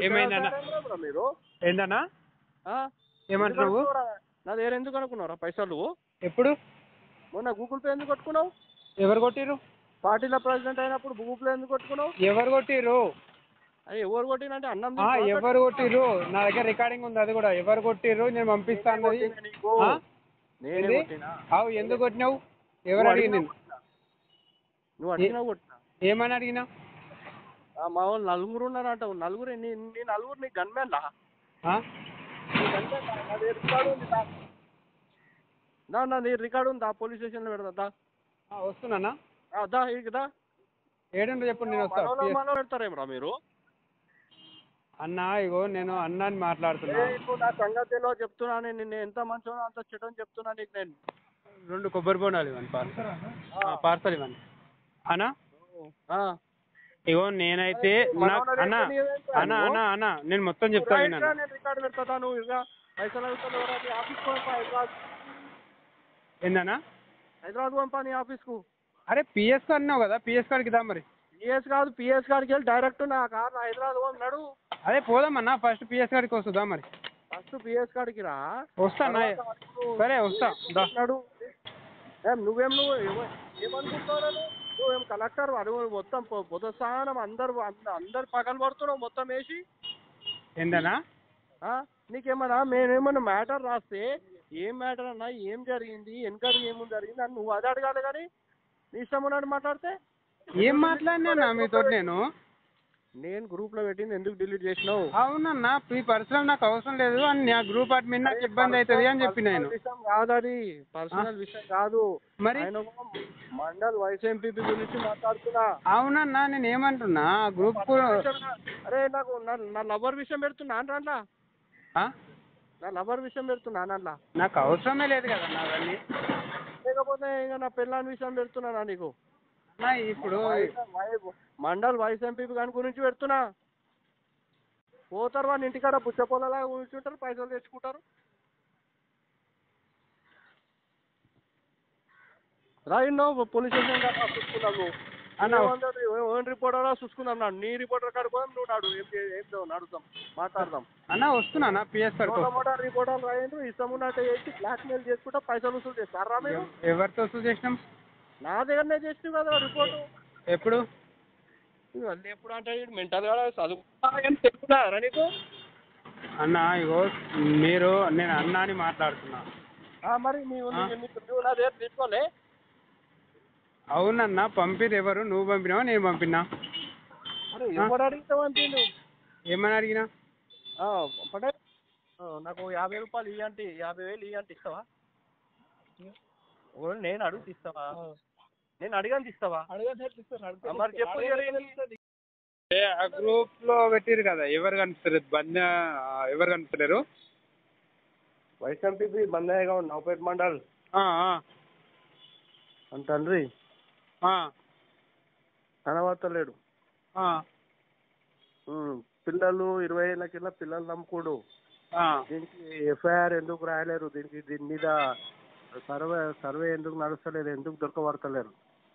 ఏమైందన్న ఎవరా మీరు ఏందన్నా ఆ? ఏమంటారు నువ్వు ఎందుకు అనుకున్నావురా? నా దగ్గర ఎందుకు అనుకున్నావురా పైసలు నువ్వు ఎప్పుడు మొన్న గూగుల్ పే ఎందుకు కొట్టుకున్నావు ఎవరు కొట్టిర్రు పార్టీలో ప్రెసిడెంట్ అయినప్పుడు గూగుల్ పే ఎందుకు కొట్టుకున్నావు ఎవరు కొట్టిర్రు అది ఎవరు కొట్టినంటే అన్నం ఆ, తిని ఎవరు కొట్టిర్రు నా దగ్గర రికార్డింగ్ ఉంది అది కూడా ఎవరు కొట్టిర్రు నేను పంపిస్తా అన్నది కొట్టినా నీకు? ఆ? నేనే ఏంది? కొట్టినా? అవు ఎందుకు కొట్టినావు ఎవరు నువ్వు అడిగింది అడిగినా కొట్టినా. నువ్వు అడిగినా కొట్టినా ఏమని అడిగినా ఆ, మా వాళ్ళు నలుగురు ఉన్నారు అంటావు నలుగురు నీ నీ నలుగురు నీ గన్మెన్ లా ఆ? నీ గన్మెన్ లా? నా దగ్గర రికార్డు ఉంది దా. దా నా నీ రికార్డు ఉందా పోలీస్ స్టేషన్లో పెడతా దా ఆ, వస్తున్నానా ఆ, దా ఇక దా ఏడుండ్రు చెప్పు నేను వస్తా మనోళ్ళు మనోళ్ళు పెడతారేమరా మీరు అన్న ఇగో నేను అన్నాని మాట్లాడుతున్నా ఏ, ఇప్పుడు నా సంగతిలో చెప్తున్నా నేను నిన్ను ఎంత మంచో అంత చెడని చెప్తున్నా నీకు నేను రెండు కొబ్బరి బోండాలు ఇవ్వండి పార్సల్ పార్సల్ ఇవ్వండి అన్నా ఆ. ఇగో నేనైతే నాకు అన్న అన్న అన్న అన్న నేను మొత్తం చెప్తా రైట్ విన్నాను రా, నేను రికార్డు పెడతా నువ్వు ఇక పైసలు అడుగుతాను ఆఫీస్ పంపా హైదరాబాద్ ఏందన్నా హైదరాబాద్ పంపా నీ ఆఫీస్కు అరే పిఎస్ అన్నావు కదా పిఎస్ కాడికి దా మరి పిఎస్ కాదు పిఎస్ కాడికి వెళ్ళి డైరెక్ట్ నా కార్ హైదరాబాద్ పోన్నాడు అదే పోదామన్నా ఫస్ట్ పిఎస్ కాడికి వస్తుందా మరి ఫస్ట్ పిఎస్ కాడికి రా వస్తా అన్న సరే వస్తా దా అన్నాడు ఏం నువ్వేం నువ్వు ఏమ- ఏమనుకుంటున్నావు నువ్వు నువ్వేం కలెక్టర్ అడుగు మొత్తం పొ- పొదస్థానం అందరు అంద- అందరు పగలు పడుతున్నావు మొత్తం వేసి ఏందన్నా ఆ? నీకేమన్నా మేమేమన్నా మ్యాటర్ రాస్తే ఏం మ్యాటర్ అన్నా ఏం జరిగింది వెనకది ఏముంది జరిగింది అని నువ్వు అది అడగాలి కానీ నీ ఇష్టం ఉన్నట్టు మాట్లాడితే ఏం మాట్లాడినా మీతో నేను నేను గ్రూప్లో పెట్టింది ఎందుకు డిలీట్ చేసినావు అవునన్నా ఈ పరిశ్రమ నాకు అవసరం లేదు అని నా గ్రూప్ అడ్మిన్ నాకు ఇబ్బంది అవుతుంది అని చెప్పి నేను పర్సనల్ విషయం కాదు అది పర్సనల్ విషయం కాదు మరి ఆయన ఒక మండల్ వైస్ ఎంపీపీ గురించి మాట్లాడుతున్నా అవునన్నా నేను ఏమంటున్నా గ్రూప్ అరే నాకు నా నా లవర్ విషయం పెడుతున్నా అట్లా ఆ? నా లవర్ విషయం పెడుతున్నా అట్లా నాకు అవసరమే లేదు కదన్నా అవన్నీ లేకపోతే ఇంకా నా పెళ్ళాని విషయం పెడుతున్నా నీకు అన్నా, ఇప్పుడు వై- మండల్ వైస్ ఎంపీపీ గాని గురించి పెడుతున్నా పోతారు వాళ్ళ ఇంటికాడ బుచ్చపోలలాగా కూర్చుంటారు పైసలు తెచ్చుకుంటారు రాయిన్నో పోలీస్ స్టేషన్ కాడ చూసుకున్నాం నువ్వు అన్న ఓన్ రిపోర్టర్ చూసుకుందాం నాడు నీ రిపోర్టర్ కాడ పోదాం నువ్వు నాడు ఏం చే- ఏం చే- నడుద్దాం మాట్లాడదాం అన్న వస్తున్నానా పిఎస్ కాడికి వస్తా. మోటార్ రిపోర్టర్లు రాయండి ఇష్టం ఉన్నట్టు చేసి బ్లాక్ మెయిల్ చేసుకుంటా పైసలు వసూలు చేస్తారా మీరు ఎవరితో వసూలు చేసినాం నా దగ్గరనే చేసి కదా రిపోర్టు ఎప్పుడు మళ్ళీ ఎప్పుడు అంటే మెంటల్ గా చదువుకున్నా కానీ తెలుగుతారా నీకు అన్న ఇగో మీరు నేను అన్నా అని మాట్లాడుతున్నా ఆ, మరి నీవు నీ- నీకు నువ్వు నా దగ్గర తీసుకోలే అవునన్నా పంపిరు ఎవరు నువ్వు పంపినావా నేను పంపినా అరే ఎవడు అడిగితావు అంటే నువ్వు ఏమని అడిగినా ఆ, పడే ఆ, నాకు యాభై రూపాయలు ఇవ్వండి యాభై వేలు ఇవ్వండి ఇస్తావా ఓ, నేను అడుగుతూ ఇస్తావా నేను అడిగాను ఇస్తావా ఆ, మరి చెప్పు జరిగింది ఏ, ఆ గ్రూప్ లో పెట్టిరు కదా ఎవరు కనిపిస్తారు బంద్ ఎవరు కనిపిస్తలేరు వైస్ ఎంపీపీ బందయ్యగా నవపేట మండల్ ఆ, ఆ, అని తండ్రి ఆ, కనబడతలేడు ఆ, ఉమ్, పిల్లలు ఇరవై ఏళ్ళ కింద పిల్లలు నమ్ముకోడు ఆ. దీనికి ఎఫ్ఐఆర్ ఎందుకు రాయలేరు దీనికి దీని మీద సర్వే సర్వే ఎందుకు నడుస్తలేదు ఎందుకు దొరకబడతలేరు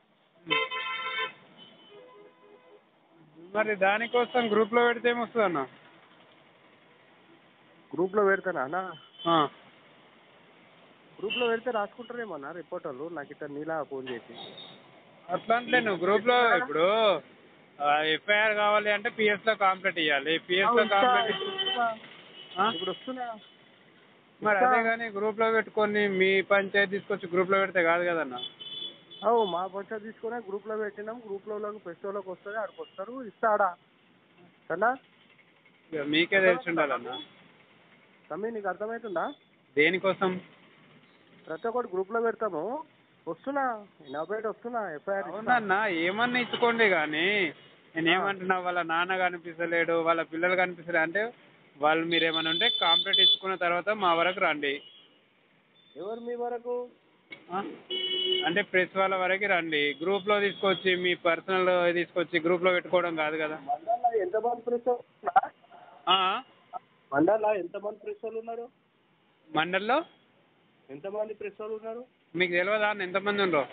మరి దానికోసం గ్రూప్ లో పెడితే ఏమొస్తుంది అన్న గ్రూప్ లో పెడతానా అన్న ఆ, గ్రూప్ లో పెడితే రాసుకుంటారేమో అన్న రిపోర్టర్లు నాకు ఇట్లా నీలా ఫోన్ చేసి అట్లా అంటే నువ్వు గ్రూప్ లో ఇప్పుడు ఎఫ్ఐఆర్ కావాలి అంటే పిఎస్ లో కాంప్లీట్ ఇవ్వాలి పిఎస్ లో కాంప్లీట్ ఇప్పుడు వస్తున్నా మరి అదే కానీ గ్రూప్ లో పెట్టుకొని మీ పంచాయతీ తీసుకొచ్చి గ్రూప్ లో పెడితే కాదు కదన్న అవు మా పంచాయత్ తీసుకునే గ్రూప్ లో పెట్టినాం గ్రూప్ లో ఫెస్టివల్కి వస్తుంది ఆడికి వస్తారు ఇస్తాడా సరేనా ఇక మీకే తెలిసి ఉండాలన్న తమ్మి నీకు అర్థమవుతుందా దేనికోసం ప్రతి ఒక్కటి గ్రూప్ లో పెడతాము వస్తున్నా నలభై వస్తున్నా ఎఫ్ఐఆర్ అవునన్న ఏమన్నా ఇచ్చుకోండి కానీ నేను ఏమంటున్నా వాళ్ళ నాన్న కనిపిస్తలేడు వాళ్ళ పిల్లలు కనిపిస్తలేడు అంటే వాళ్ళు మీరు ఏమైనా ఉంటే కాంప్లీట్ ఇచ్చుకున్న తర్వాత మా వరకు రండి ఎవరు మీ వరకు ఆ? అంటే ప్రెస్ వాళ్ళ వరకు రండి గ్రూప్లో తీసుకొచ్చి మీ పర్సనల్ తీసుకొచ్చి గ్రూప్లో పెట్టుకోవడం కాదు కదా మండల్లో ఎంతమంది ప్రెస్ ఆ? మండల్లో ఎంతమంది ప్రెస్ వాళ్ళు ఉన్నారు మండల్లో ఎంతమంది ప్రెస్ వాళ్ళు ఉన్నారు మీకు తెలియదా అన్న ఎంతమంది ఉండరు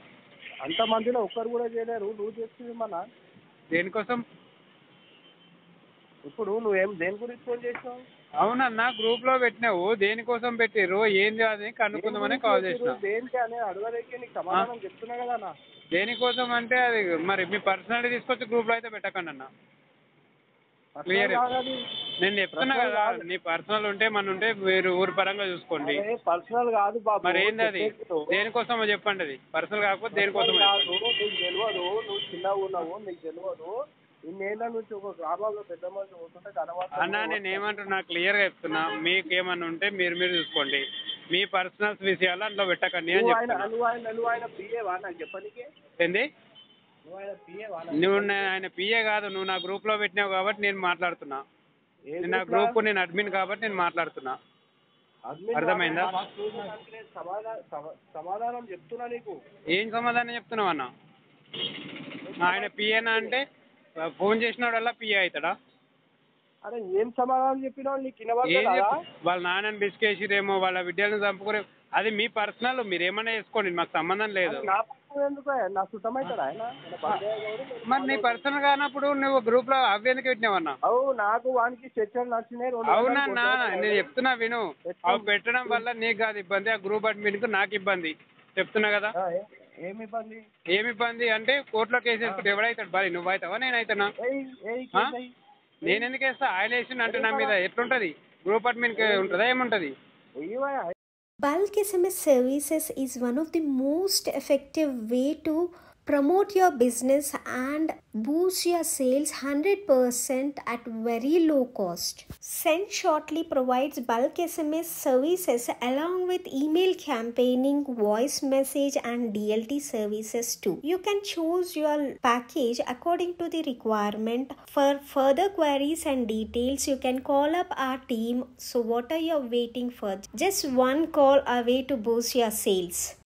అంత మందిలో ఒక్కరు కూడా చేయలేరు నువ్వు చేస్తుంది మన దేనికోసం ఇప్పుడు నువ్వేం దేని గురించి ఫోన్ చేసినావు అవునన్నా గ్రూప్ లో పెట్టినావు దేనికోసం పెట్టిర్రు ఏంది అది కనుక్కుందామని దేని కాల్ గురించి చేసిన పెట్టిర్రు, దేనికి అని అడగడానికి నీకు సమాధానం చెప్తున్నా కదా అన్న దేనికోసం అంటే అది మరి మీ పర్సనాలిటీ తీసుకొచ్చి గ్రూప్ లో అయితే పెట్టకండి అన్న Clear. Personal కాదది. నేను చెప్తున్నా Personal కదా కాదు. నీ పర్సనల్ ఉంటే మన ఉంటే మీరు ఊరి పరంగా చూసుకోండి అరే, పర్సనల్ కాదు బాబు మరి ఏంది అది చెప్పేది నువ్వు. దేనికోసమో చెప్పండి అది పర్సనల్ కాకపోతే దేనికోసం పర్సనల్ కాదు నీకు తెలియదు నువ్వు చిన్నగా ఉన్నావు నీకు తెలియదు ఇన్నేళ్ళ నుంచి ఒక గ్రామంలో పెద్ద మనిషి పోతుంటే కనబడుతుంది. అన్న నేను ఏమంటున్నా క్లియర్ గా చెప్తున్నా మీకు ఏమన్నా ఉంటే మీరు మీరు చూసుకోండి మీ పర్సనల్స్ విషయాలు అందులో పెట్టకండి అని నువ్వు ఆయన చెప్తున్నా నువ్వు ఆయన నువ్వు ఆయన పిఏవా నాకు చెప్పనీకి ఏంది నువ్వు ఆయన పిఏవా నువ్వు నా- ఆయన పిఏ కాదు నువ్వు నా గ్రూప్ లో పెట్టినావు కాబట్టి నేను మాట్లాడుతున్నా నేను నా గ్రూప్ నేను అడ్మిన్ కాబట్టి నేను మాట్లాడుతున్నా అర్థమైందా? సమాధానం సమాధానం చెప్తున్నా నీకు ఏం సమాధానం చెప్తున్నావు అన్న ఆయన పిఏనా అంటే ఫోన్ చేసినాడల్లా పిఏ అవుతాడా అరే ఏం సమాధానం చెప్పినావు నీకు ఏం వినబడలేదా చెప్పు- వాళ్ళ నాన్నని బిస్కేసిరేమో వాళ్ళ విద్యలను చంపుకునే అది మీ పర్సనల్ మీరు ఏమైనా చేసుకోండి మాకు సంబంధం లేదు నా పక్కన ఎందుకు నా సుట్టమవుతాడా ఆయన ఆయన బంగారు గౌడు, నేను మరి నీ పర్సనల్ కానప్పుడు నువ్వు గ్రూప్ లో అవి ఎందుకు పెట్టినావన్నా అవు నాకు వానికి చర్చలు నచ్చినాయి రెండు అవునా గంటలు నా కొట్టాడు. నేను చెప్తున్నా విను అవి పెట్టడం వల్ల నీకు కాదు ఇబ్బంది ఆ గ్రూప్ అడ్మిన్ కు నాకు ఇబ్బంది చెప్తున్నా కదా ఆ, ఏ- ఏమి ఇబ్బంది ఏమి ఇబ్బంది అంటే కోర్టులో కేసు వేసుకుంటే ఎవడైతాడు బాయ్ నువ్వు అవుతావా నేను అవుతానా ఏయ్, ఏయ్, ఆ? ఏయ్. నేను ఎందుకు వేస్తా ఆయన వేసిండు అంటే నా మీద ఎట్లుంటది గ్రూప్ అడ్మిన్ కి ఉంటుందా ఏముంటది ఏమయ్యా? Bulk SMS services is one of the most effective way to promote your business and boost your sales 100% at very low cost. Send Shortly provides bulk SMS services along with email campaigning, voice message and DLT services too. You can choose your package according to the requirement. For further queries and details, you can call up our team. So what are you waiting for? Just one call away to boost your sales.